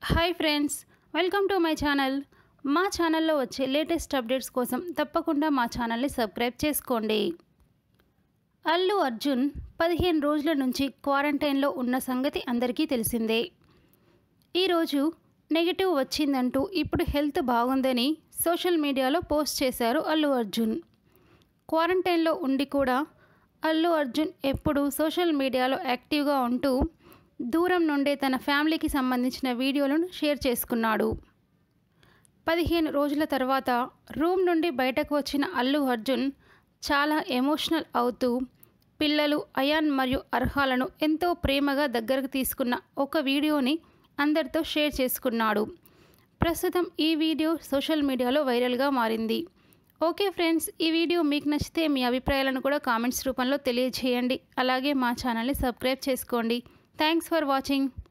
hi friends welcome to my channel మా ఛానల్లో వచ్చే లేటెస్ట్ అప్డేట్స్ కోసం తప్పకుండా మా ఛానల్ని సబ్స్క్రైబ్ చేసుకోండి అల్లు అర్జున్ పదిహేను రోజుల నుంచి క్వారంటైన్లో ఉన్న సంగతి అందరికీ తెలిసిందే ఈరోజు నెగిటివ్ వచ్చిందంటూ ఇప్పుడు హెల్త్ బాగుందని సోషల్ మీడియాలో పోస్ట్ చేశారు అల్లు అర్జున్ క్వారంటైన్లో ఉండి కూడా అల్లు అర్జున్ ఎప్పుడూ సోషల్ మీడియాలో యాక్టివ్గా ఉంటూ దూరం నుండే తన ఫ్యామిలీకి సంబంధించిన వీడియోలను షేర్ చేసుకున్నాడు పదిహేను రోజుల తర్వాత రూమ్ నుండి బయటకు వచ్చిన అల్లు అర్జున్ చాలా ఎమోషనల్ అవుతూ పిల్లలు అయాన్ మరియు అర్హాలను ఎంతో ప్రేమగా దగ్గరకు తీసుకున్న ఒక వీడియోని అందరితో షేర్ చేసుకున్నాడు ప్రస్తుతం ఈ వీడియో సోషల్ మీడియాలో వైరల్గా మారింది ఓకే ఫ్రెండ్స్ ఈ వీడియో మీకు నచ్చితే మీ అభిప్రాయాలను కూడా కామెంట్స్ రూపంలో తెలియజేయండి అలాగే మా ఛానల్ని సబ్స్క్రైబ్ చేసుకోండి థ్యాంక్స్ ఫర్ వాచింగ్